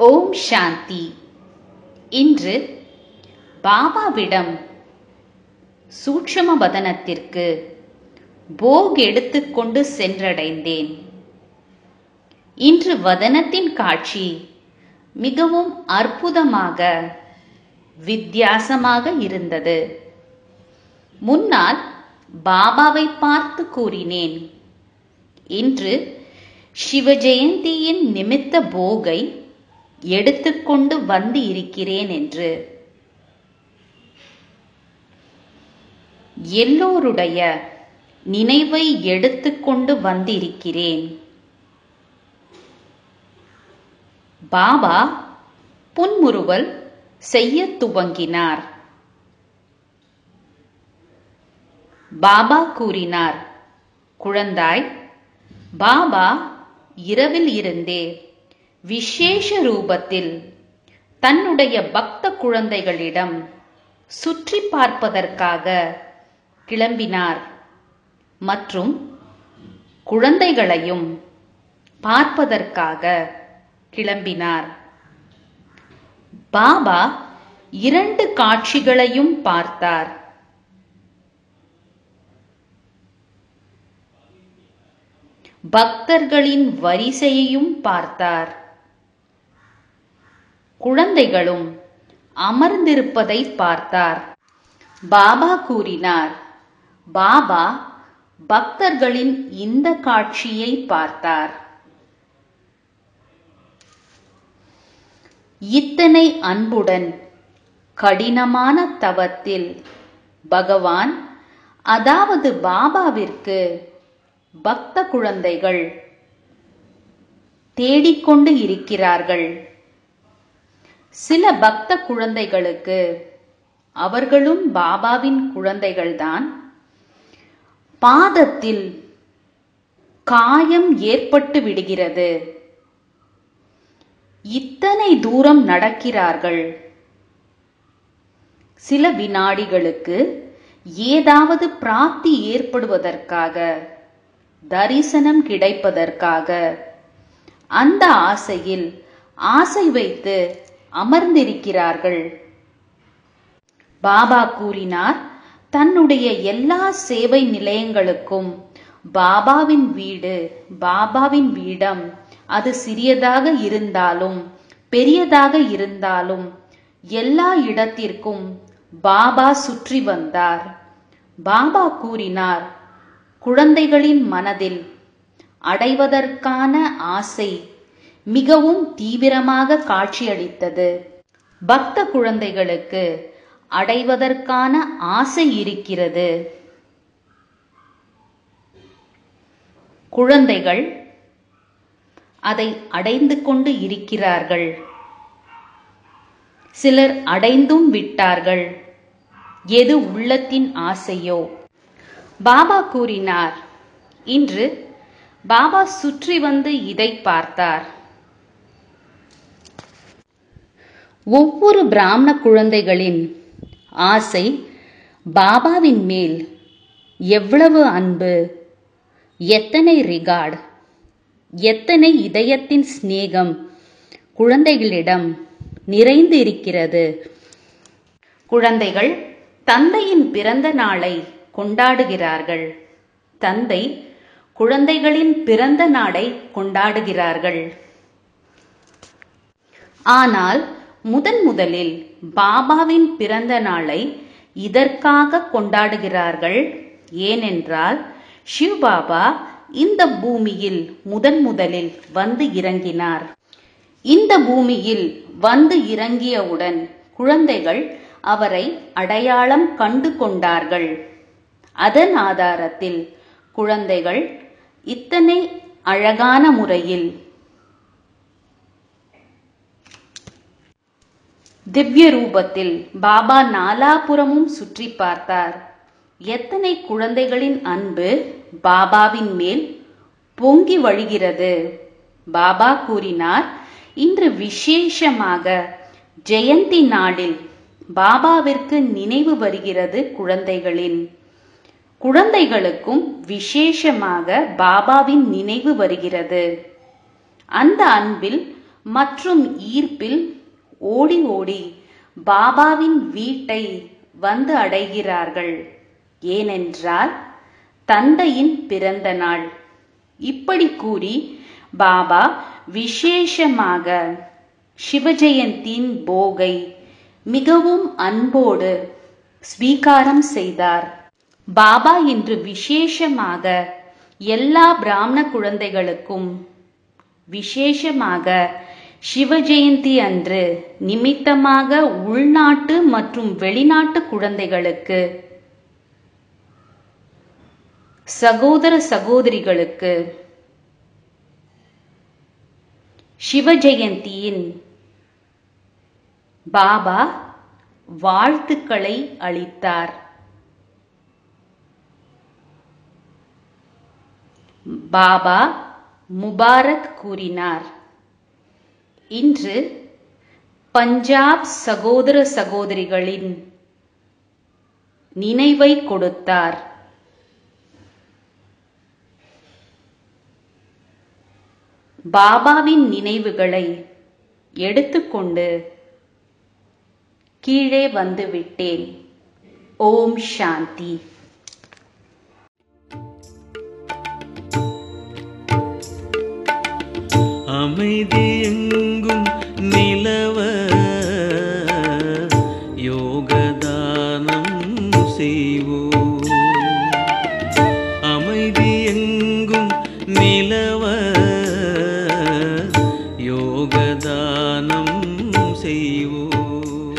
ஓம் சாந்தி இன்று பாபாவிடம் சூட்சும வதனத்திற்கு போக் எடுத்துக்கொண்டு சென்றடைந்தேன் இன்று வதனத்தின் காட்சி மிகவும் அற்புதமாக வித்தியாசமாக இருந்தது முன்னால் பாபாவை பார்த்து கூறினேன் இன்று சிவ ஜெயந்தியின் நிமித்த போகை எடுத்துக்கொண்டு வந்து இருக்கிறேன் என்று எல்லோருடைய நினைவை எடுத்துக்கொண்டு வந்திருக்கிறேன் பாபா புன்முறுவல் செய்ய துவங்கினார் பாபா கூறினார் குழந்தாய் பாபா இரவில் இருந்தே விசேஷ ரூபத்தில் தன்னுடைய பக்த குழந்தைகளிடம் சுற்றி பார்ப்பதற்காக கிளம்பினார் மற்றும் குழந்தைகளையும் பார்ப்பதற்காக கிளம்பினார் பாபா இரண்டு காட்சிகளையும் பார்த்தார் பக்தர்களின் வரிசையையும் பார்த்தார் குழந்தைகளும் அமர்ந்திருப்பதை பார்த்தார் பாபா கூறினார் பாபா பக்தர்களின் இந்த காட்சியை பார்த்தார் இத்தனை அன்புடன் கடினமான தவத்தில் பகவான் அதாவது பாபாவிற்கு பக்த குழந்தைகள் தேடிக்கொண்டு இருக்கிறார்கள் சில பக்த குழந்தைகளுக்கு அவர்களும் பாபாவின் குழந்தைகள்தான் பாதத்தில் காயம் ஏற்பட்டு விடுகிறது இத்தனை தூரம் நடக்கிறார்கள் சில வினாடிகளுக்கு ஏதாவது பிராப்தி ஏற்படுவதற்காக தரிசனம் கிடைப்பதற்காக அந்த ஆசையில் ஆசை வைத்து அமர்ந்திருக்கிறார்கள் பாபா கூறினார் தன்னுடைய எல்லா சேவை நிலையங்களுக்கும் பாபாவின் வீடு பாபாவின் வீடம் அது சிறியதாக இருந்தாலும் பெரியதாக இருந்தாலும் எல்லா இடத்திற்கும் பாபா சுற்றி வந்தார் பாபா கூறினார் குழந்தைகளின் மனதில் அடைவதற்கான ஆசை மிகவும் தீவிரமாக காட்சியளித்தது பக்த குழந்தைகளுக்கு அடைவதற்கான ஆசை இருக்கிறது குழந்தைகள் அதை அடைந்து கொண்டு இருக்கிறார்கள் சிலர் அடைந்தும் விட்டார்கள் எது உள்ளத்தின் ஆசையோ பாபா கூறினார் இன்று பாபா சுற்றி வந்து இதை பார்த்தார் ஒவ்வொரு பிராமண குழந்தைகளின் ஆசை பாபாவின் மேல் எவ்வளவு அன்பு எத்தனை ரிகார்டு எத்தனை இதயத்தின் சிநேகம் குழந்தைகளிடம் நிறைந்து இருக்கிறது குழந்தைகள் தந்தையின் பிறந்த நாளை கொண்டாடுகிறார்கள் தந்தை குழந்தைகளின் பிறந்த நாளை கொண்டாடுகிறார்கள் ஆனால் முதன் முதலில் பாபாவின் பிறந்த நாளை இதற்காக கொண்டாடுகிறார்கள் ஏனென்றால் சிவபாபா இந்த பூமியில் முதன் முதலில் வந்து இறங்கினார் இந்த பூமியில் வந்து இறங்கியவுடன் குழந்தைகள் அவரை அடையாளம் கண்டு கொண்டார்கள் அதன் ஆதாரத்தில் குழந்தைகள் இத்தனை அழகான முறையில் திவ்ய ரூபத்தில் பாபா நாலாபுறமும் சுற்றி பார்த்தார் எத்தனை குழந்தைகளின் அன்பு பாபாவின் மேல் பொங்கி வழிகிறது பாபா கூறினார் இன்று விசேஷமாக ஜெயந்தி நாளில் பாபாவிற்கு நினைவு வருகிறது குழந்தைகளின் குழந்தைகளுக்கும் விசேஷமாக பாபாவின் நினைவு வருகிறது அந்த அன்பில் மற்றும் ஈர்ப்பில் ஓடி ஓடி பாபாவின் வீட்டை வந்து அடைகிறார்கள் ஏனென்றால் தந்தையின் பிறந்த நாள் இப்படி கூறி பாபா விசேஷமாக சிவஜெயந்தின் போகை மிகவும் அன்போடு ஸ்வீகாரம் செய்தார் பாபா இன்று விசேஷமாக எல்லா பிராமண குழந்தைகளுக்கும் விசேஷமாக சிவஜெயந்தி அன்று நிமித்தமாக உள்நாட்டு மற்றும் வெளிநாட்டு குழந்தைகளுக்கு சகோதர சகோதரிகளுக்கு சிவஜெயந்தியின் பாபா வாழ்த்துக்களை அளித்தார் பாபா முபாரக் கூறினார் இன்று பஞ்சாப் சகோதர சகோதரிகளின் நினைவை கொடுத்தார் பாபாவின் நினைவுகளை எடுத்துக்கொண்டு கீழே வந்து விட்டேன் ஓம் சாந்தி அமைதி எங்கும் நிலவ யோகதானம் செய்வோம் அமைதி எங்கும் நிலவ யோகதானம் செய்வோம்